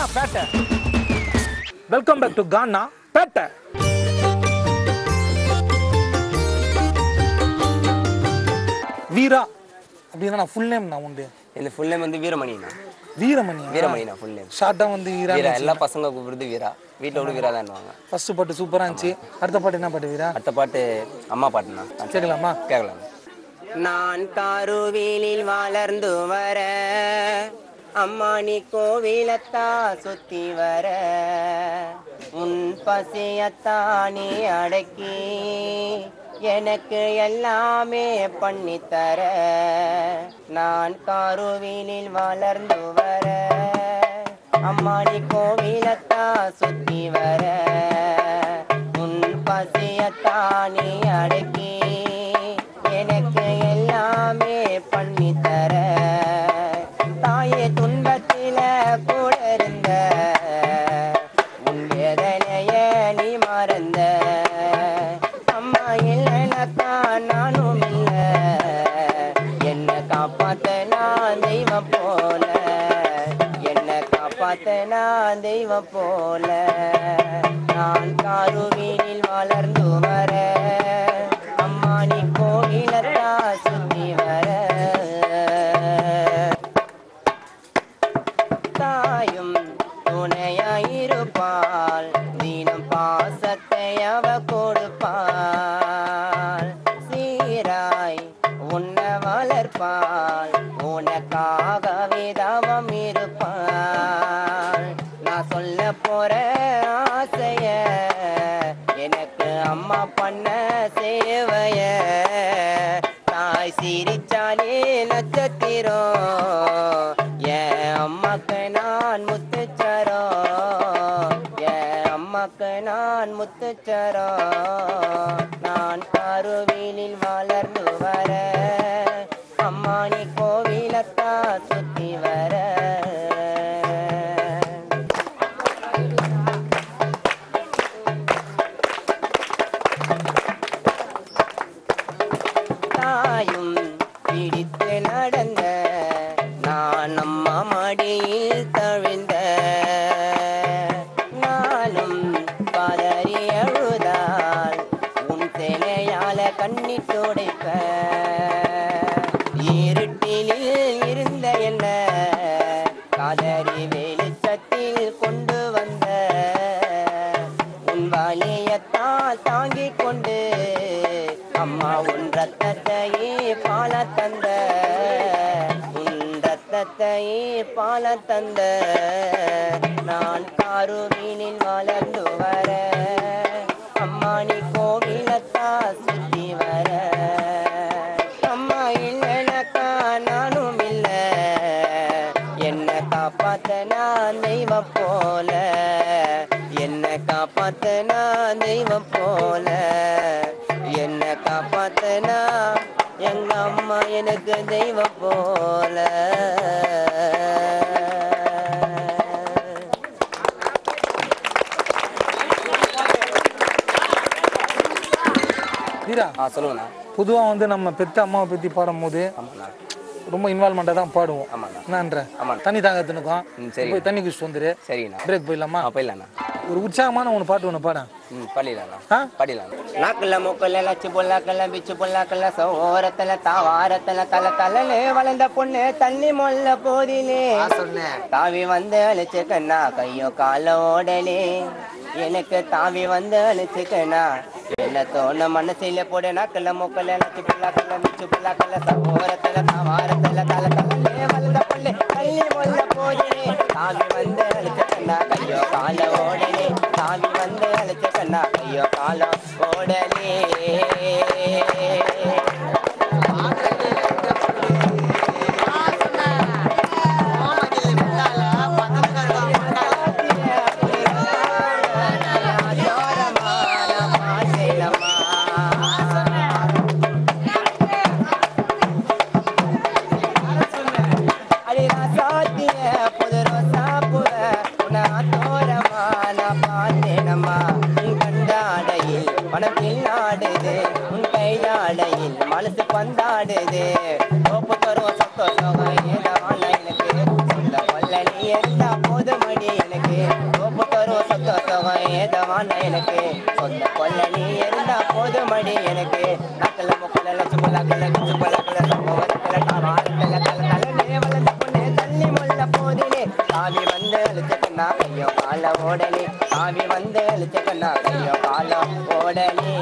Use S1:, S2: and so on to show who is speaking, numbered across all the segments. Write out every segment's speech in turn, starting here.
S1: Pettai welcome back to Gaana Pettai Veera அப்படின்னா நான் full name நான் உண்டு
S2: இந்த ஃபுல் நேம் வந்து வீரமணிண்ணா
S1: வீரமணி
S2: வீரமணிண்ணா ஃபுல் நேம்
S1: ஷார்ட்டா வந்து வீரா
S2: வீரா எல்லா பசங்க கூப்பிடுறது வீரா வீட்டில் கூட வீரா தான்
S1: ஃபர்ஸ்ட் பாட்டு சூப்பரா இருந்துச்சு அடுத்த பாட்டு என்ன பாட்டு வீரா
S2: அடுத்த பாட்டு அம்மா பாட்டுண்ணா
S1: கேட்கலாமா
S2: கேட்கலாம் நான் காருவிலில் வளர்ந்து வர அம்மா நீ கோவிலத்தா சுத்தி வர உன் பசியத்தானே அடக்கி எனக்கு எல்லாமே பண்ணித்தர நான் காருவிலில் வளர்ந்து வர அம்மா நீ கோவிலத்தா சுத்தி வர உன் பசியத்தானே அடக்கி எனக்கு எல்லாமே பண்ணித்தர தாயே துன்பத்தில கூட இருந்த உன் வேதனைய நீ மறந்த அம்மா இல்லைனாக்கா நானும் இல்ல என்ன காப்பாத்த நான் தெய்வம் போல என்ன காப்பாத்த நான் தெய்வம் போல நான் காருவீனில் வளர்ந்து வர அம்மா நீ கோவிலத்தா சுத்தி வர தாயும் துணையாயிருப்பாள் தினம் பாசத்தை அவ கொடுப்பாள் சீராய் உன்னை வளர்ப்பாள் உனக்காகவே தவம் இருப்பாள் நான் சொல்ல போற ஆசைய எனக்கு அம்மா பண்ண சேவைய தாய் சிரிச்சாலே நட்சத்திரம் என் அம்மாக்கு நான் முத்துச்சரம் என் அம்மாக்கு நான் முத்துச்சரம் நான் கருவிலில் வளர்ந்து வர அம்மா நீ கோவிலத்தா சுத்தி வர தாயும் பிடித்து நடந்த நான் அம்மா மடியில் தவிழ்ந்த நானும் பதறி அழுதால் உன் சிலையால கண்ணி துடைப்ப இருட்டினில் இருந்த என்ன காதறி வெளிச்சத்தில் கொண்டு வந்த உன் வலியத்தால் தாங்கிக் கொண்டு அம்மா உன் ரத்தத்தையே பால தந்த உன் ரத்தத்தையே பால தந்த நான் காருவீனில் வளர்ந்து வர அம்மா நீ கோவிலத்தா சுத்தி வர அம்மா இல்லைனாக்கா நானும் இல்ல என்ன காப்பாத்த நான் தெய்வம் போல என்ன காப்பாத்த நான் தெய்வம் போல என்ன காப்பாத்தனா எங்க அம்மா எனக்கு தெய்வம் போல
S1: வீரா
S2: ஆ சொல்லுங்கண்ணா
S1: பொதுவா வந்து நம்ம பெத்த அம்மாவை பத்தி பாடும்போது
S2: ஆமாண்ணா
S1: ரொம்ப இன்வால்மெண்ட்டாக தான் பாடுவோம்
S2: ஆமாண்ணா
S1: என்னன்ற
S2: ஆமாண்ணா.
S1: தண்ணி தாங்கத்துனுக்கும்
S2: ம் சரி
S1: போய் தண்ணி குடிச்சிட்டு வந்துரு
S2: சரிங்கண்ணா
S1: பிரேக் போயிடலாமா
S2: ஆ போயிடலாண்ணா
S1: ஒரு உற்சாகமான ஒன்று பாட்டு ஒன்று பாட
S2: ம் பாடிடலாண்ணா
S1: ஆ
S2: பாடிடலாண்ணா நாக்குல மூக்குல லட்சு பொல்லாக்கல்ல பிச்சு பொல்லாக்கல்ல சோரத்துல தாவாரத்துல தல தலலே வளர்ந்த பொண்ணு தண்ணி மொல்ல போதிலே தாவி வந்து அழிச்சுக்கண்ணா கையோ கால ஓடலே எனக்கு தாவி வந்து அழிச்சுக்கண்ணா என்ன தோண மனசில போட நாக்குல மூக்குல லட்சு பொல்லாக்கல்ல பிச்சு பொல்லாக்கல்ல சோரத்துல தாவாரத்துல தல தலலே வளர்ந்த பொண்ணு தண்ணி மொல்ல போதிலே தாவி வந்து அழிச்சுக்கண்ணா கையோ கால ஓடலே தாவி வந்து அழிச்சுக்கண்ணா கையோ காலம் ஓடலே பணத்தில் ஆடுது உன் கையாடையில் மனசு பந்தாடுது கோப்பு தரும் சத்தோஷம் ஏதவான எனக்கு சொல்ல கொல்ல நீ எல்லா போதுமடி எனக்கு வாழ எனக்கு சொந்த கொல்ல நீ இருந்தா போதுமடி எனக்கு நக்கல முக்கல லட்ச புல்லாக்கல குச்சு புல்லாக்கல சமோகத்துல தாவாரத்துல தல தலனே வளர்ந்த பொண்ணே தள்ளி முள்ள போதிலே சாவி வந்து அழிச்ச கண்ணா கையோ கால ஓடலே சாவி வந்து அழிச்ச கண்ணா கையோ கால ஓடலே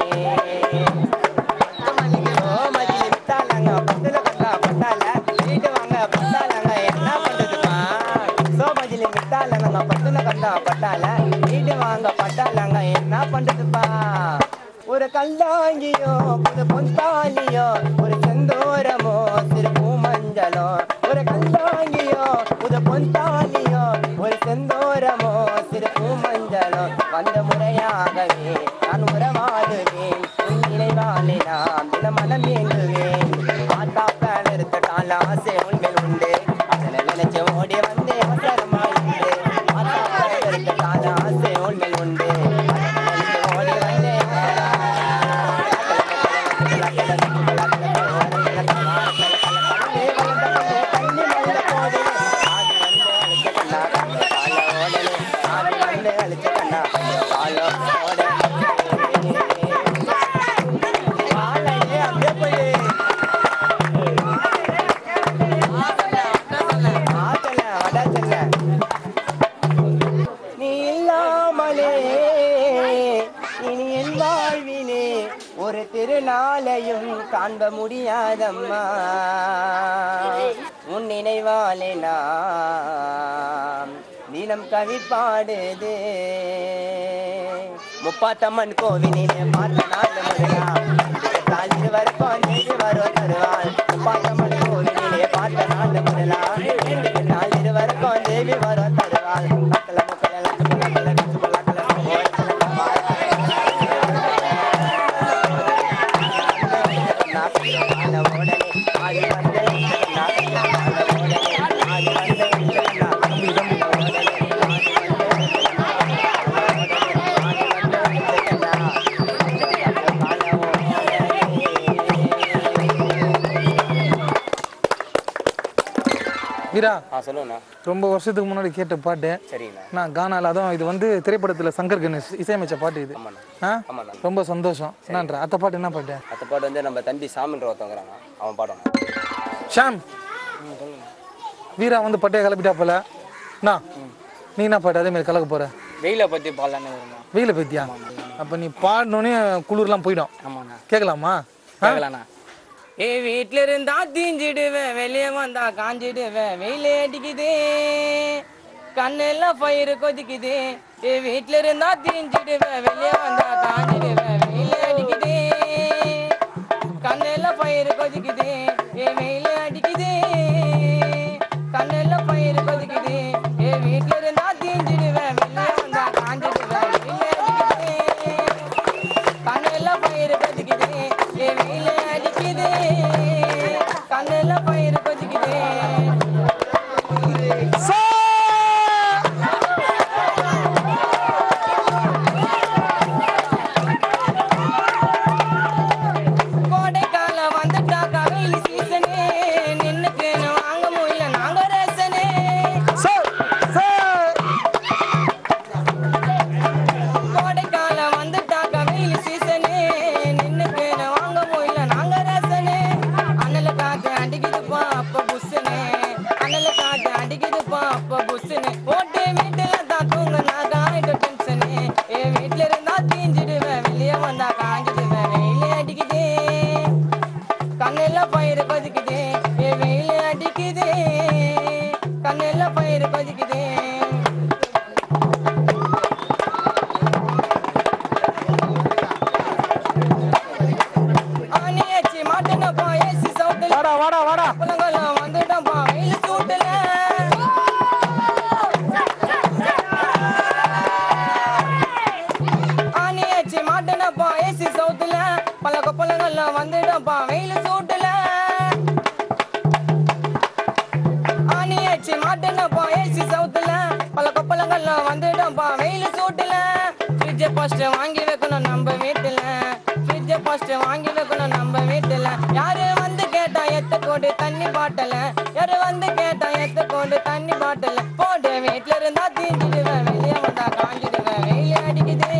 S2: ஓ மதிய வித்தாலங்க பத்துல கண்ணா பட்டால வீட்டு வாங்க பட்டாலங்க என்ன பண்றதுமா சோ மதியில வித்தாலங்க பத்துல கண்ணா பட்டால வீட்டு வாங்க பட்டாலங்க என்ன பண்றதுப்பா ஒரு கல்லாங்கியோ புது பொந்தாலியோ ஒரு செந்தூரமோ சிறு பூமஞ்சளோ ஒரு கல்லாங்கியோ புது பொந்தாலியோ ஒரு செந்தூரமோ சிறு பூமஞ்சளோ வந்த முறையாகவே நான் உறவாடுவேன் உன் நினைவாலே நாம் தின மனம் ஏங்குவேன் ஆத்தாப்ப நிறுத்தட்டால் ஆசை உண்மையில் உண்டு அதனை நினைச்சு ஓடி வந்தே அவசரமாயிட்டு ஆத்தாப்ப நிறுத்தட்டால் ஆசை உண்மையில் உண்டு அதனை நினைச்சு ஓடி வந்தே நீ இல்லாமலே இனி என் வாழ்விலே ஒரு திருநாளையும் காண்ப முடியாதம்மா உன் நினைவாலே நாம் தினம் கவி பாடுது முப்பாத்தம்மன் கோவிலிலே பார்த்த நாள் முறையா தாள் இருவருக்கும் தேடி வரும் தருவாள் முப்பாத்தம்மன் கோவிலிலே பார்த்த நாள் முறையா நாள் இருவருக்கும் தேவி வரும் தருவாள் மக்கள முக்கல லட்ச மக்கள லட்ச மக்கள
S1: வீரா
S2: ஆ சொல்லுங்கண்ணா
S1: ரொம்ப வருஷத்துக்கு முன்னாடி கேட்ட பாட்டு
S2: சரிங்கண்ணா
S1: நான் கானால அதுவும் இது வந்து திரைப்படத்தில் சங்கர் கணேஷ் இசையமைச்ச பாட்டு இது
S2: ஆமாண்ணா
S1: ஆ
S2: ஆமாண்ணா
S1: ரொம்ப சந்தோஷம் என்னன்ற அத்த பாட்டு என்ன பாட்டு
S2: அத்த பாட்டு வந்து நம்ம தம்பி சாமின்ற ஒருத்தவங்கிறாங்க அவன் பாடம்
S1: ஷாம் வீரா வந்து பட்டைய கிளப்பிட்டா போல என்ன நீ என்ன பாட்டு அதே மாதிரி கலக்க போற
S3: வெயிலை பற்றி பாடலான்னு வருமா
S1: வெயில பத்தியா அப்ப நீ பாடினோடனே குளிர்லாம் போயிடும்
S3: ஆமாண்ணா
S1: கேட்கலாமா
S3: கேட்கலாண்ணா ஏ வீட்ல இருந்தா தீஞ்சிடுவேன் வெளியே வந்தா காஞ்சிடுவேன் வெயில அடிக்குதே கண்ணெல்லாம் பயிர் கொதிக்குது ஏ வீட்ல இருந்தா தீஞ்சிடுவேன் வெளியே வந்தா காஞ்சிடுவேன் வெயில அடிக்குதே கண்ணெல்லாம் பயிர் கொதிக்குது ஏ வெயில அடிக்குதே கண்ணெல்லாம் பயிர் கொதிக்குது ஏ வீட்ல இருந்தா தீஞ்சிடுவேன் வெளியே வந்தா காஞ்சிடுவேன் வெயில அடிக்குதே கண்ணெல்லாம் பயிர் கொதிக்குது ஏ வெயில அடிக்குது கண்ணெல்லாம் பயிர் கொதிக்குது கோடைக்காலம் வந்துட்டா கவையில் சீசனே நின்னுக்கு வாங்க முடியல நாங்க ரேசனே கோடைக்காலம் வந்துட்டா கவையில் சீசனே நின்னுக்கு வாங்க முடியல நாங்க ரேசனே அனல காத்து அடிக்குதுப்பா அப்ப புஷ்ஷனே அனல காத்து அடிக்குதுப்பா அப்ப புஷ்ஷனே ஓட்டு வீட்டுல தான் தூங்க நான் காயிட்ட டென்ஷனே ஏ வீட்டுல இருந்தா தீஞ்சிடுவேன் வெளியே வந்தா காஞ்சிடுவேன் வெயிலே அடிக்குதே கண்ணெல்லாம் பயிர் கொதிக்குது ஏ வெயில் அடிக்குது கண்ணெல்லாம் பயிர் கொதிக்குது ஆனியாச்சு மாட்டேனப்பா ஏசி சவுத்துல
S1: வாடா வாடா வாடா
S3: புலங்கெல்லாம் வந்துட்டோம்ப்பா வெயில் சூட்டுல ஆனியாச்சு மாட்டேனப்பா ஏசி சவுத்துல பழக்க புலங்கெல்லாம் வந்துட்டோம்ப்பா வெயில் சூட்டுல ஆனியாச்சு மாட்டேனப்பா ஏசி சவுத்துல பழக்க புலங்கெல்லாம் வந்துட்டோம்ப்பா வெயில் சூட்டுல ஃப்ரிட்ஜை ஃபர்ஸ்ட் வாங்கி வைக்கணும் நம்ம வீட்டுல ஃப்ரிட்ஜை ஃபர்ஸ்ட் வாங்கி வைக்கணும் நம்ம வீட்டுல யாரு வந்து கேட்டா எத்த கோடு தண்ணி பாட்டல யாரு வந்து கேட்டா எத்த கோடு தண்ணி பாட்டல போடு வீட்டுல இருந்தா தீஞ்சிடுவேன் வெளியே வந்தா காஞ்சிடுவேன் வெயில் அடிக்குது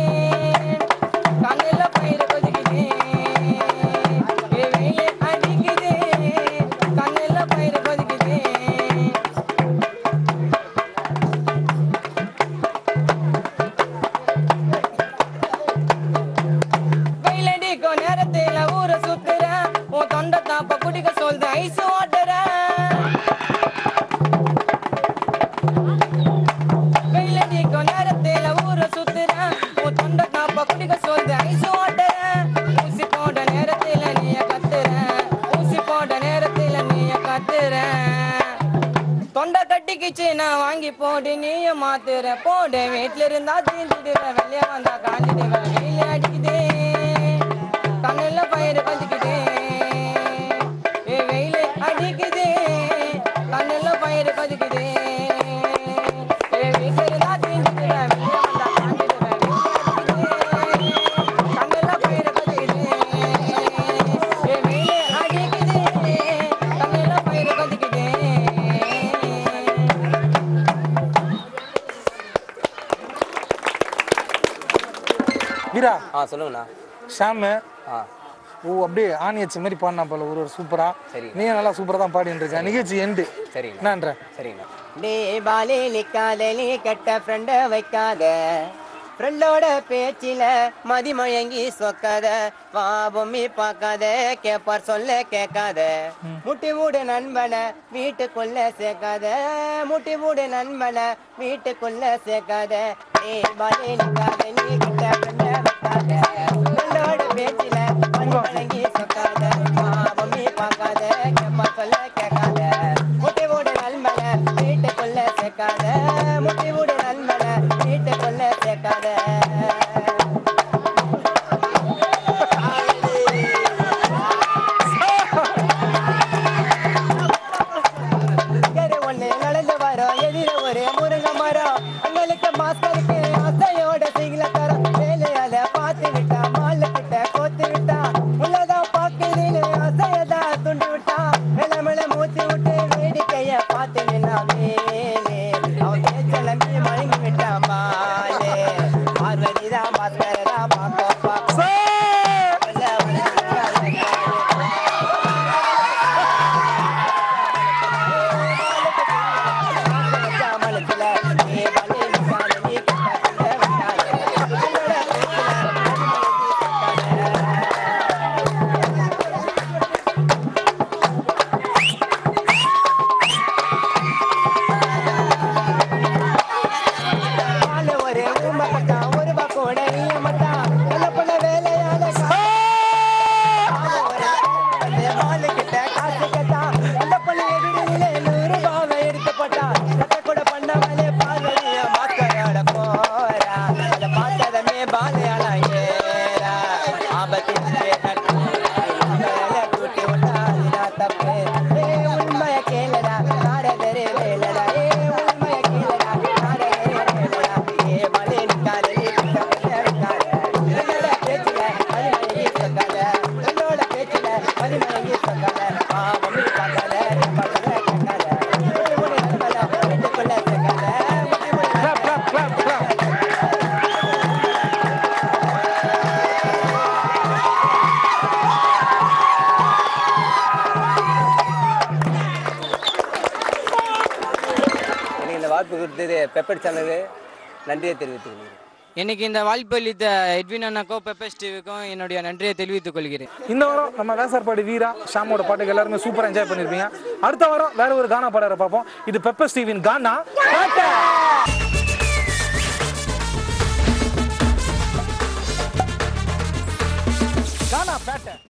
S3: மாத்துறேன் தொண்டை கட்டிக்கிச்சு நான் வாங்கி போடு நீயும் மாத்துற போடு வீட்டுல இருந்தா தீந்துடுவேன் வெளியே வந்தா காஞ்சிடுவேன் வெயில் அடிக்குது கண்ணுல பயிர் பதிக்குது ஏ வெயில் அடிக்குது கண்ணுல பயிர் பதிக்குது ஏ வீட்டுல இருந்தா தீந்துடுவேன் வெளியே வந்தா காஞ்சிடுவேன் வெயில் அடிக்குது கண்ணுல பயிர் பதிக்குது ஏ வெயில் அடிக்குது கண்ணுல பயிர் பதிக்குது
S1: வீரா
S2: ஆ சொல்லுங்கண்ணா
S1: ஷாமு
S2: ஆ
S1: ஓ அப்படியே ஆணியச்சு மாதிரி பாடினா போல ஒரு ஒரு சூப்பரா
S2: சரி.
S1: நீயும் நல்லா சூப்பரா தான் பாடிட்டு இருக்க நிகழ்ச்சி எண்டு
S2: சரிங்க
S1: என்னன்ற
S2: சரிங்கண்ணா டே பாலே நிக்காத நீ கெட்ட ஃப்ரெண்ட வைக்காத ஃப்ரெண்டோட பேச்சில மதிமயங்கி சொக்காத வா பொம்மி பார்க்காத கேப்பார் சொல்ல கேட்காத முட்டி மூடு நண்பனை வீட்டுக்குள்ள சேர்க்காத முட்டி மூடு நண்பனை வீட்டுக்குள்ள சேர்க்காத டே பாலே நிக்காத நீ கெட்ட ஃப்ரெண்ட வைக்காத ஃப்ரெண்டோட பேச்சில மதிமயங்கி சொக்காத வா பொம்மி பார்க்காத கேப்பார் சொல்ல கேட்காத முட்டி மூடு நண்பனை வீட்டுக்குள்ள சேர்க்காத முட்டி மூடு நண்பனை வீட்டுக்குள்ள சேர்க்காத எதிர ஒண்ணு நடந்து வரோம் எதிர ஒரு முருங்கை மரம் உங்களுக்கு மாஸ்டருக்கு அசையோட சிங்கில தரம் வேலையால பார்த்து விட்டா மாலு கிட்ட கோத்து விட்டா உள்ளதான் பாக்குதுன்னு அசையதா துண்டு விட்டா மெல மெல மூச்சு விட்டு வேடிக்கைய பார்த்து நின்னா மேலே அவன் பேச்சலம்பி மயங்கி விட்டா மாலே பார்வதிதான் பாஸ்கரதா பார்க்க பார்க்க ஒரு ஊமை மச்சான், ஒரு பக்கோட ஈய மச்சான், நல்ல பொண்ணு வேலையால கா- அந்த மாலு கிட்ட காசு கேட்டான். அந்த பொண்ணு எதிரிலே நூறு ரூபாவை எடுத்து போட்டான். சட்டை கூட பண்ணாமலே பார்வதிய மாஸ்கரோட போறா. அதை பார்த்ததுமே பாலையால ஏறா. ஆபத்தின் பேரன் உங்களை கூட்டி விட்டா அதுதான் தப்பு. ஏய், உண்மைய கேளுடா, நாரதரே வேலடா. ஏய், உண்மைய கேளுடா, நாரதரே வேலடா. ஏய், மலை நிக்காத, நீ கிட்ட வந்து நிக்காத. என்னோட பேச்சுல மதிமயங்கி சொக்காத. என்னோட பேச்சுல மதிமயங்கி சொக்காத. ஆ, மம்மி பார்க்காத, பார்க்காத, கேட்காத. முட்டி முடி நண்பல, வீட்டுக்குள்ள சேர்க்காத. முட்டி முடி
S1: Clap, clap, clap, clap.
S2: எனக்கு இந்த வாய்ப்பு கொடுத்தது பெப்பர் சேனலுக்கு நன்றியை தெரிவித்துக் கொள்கிறேன்
S3: எனக்கு இந்த வாய்ப்பு அளித்த எட்வின் அண்ணாக்கும் பெப்பர் ஸ்டீவுக்கும் என்னுடைய நன்றியை தெரிவித்துக் கொள்கிறேன்
S1: இந்த வாரம் நம்ம வேசார்பாடி வீரா ஷாமோட பாட்டுக்கு எல்லாருமே சூப்பரா என்ஜாய் பண்ணிருப்பீங்க அடுத்த வாரம் வேற ஒரு கானா பாடரை பார்ப்போம் இது பெப்பர் ஸ்டீவின் கானா பாட்டு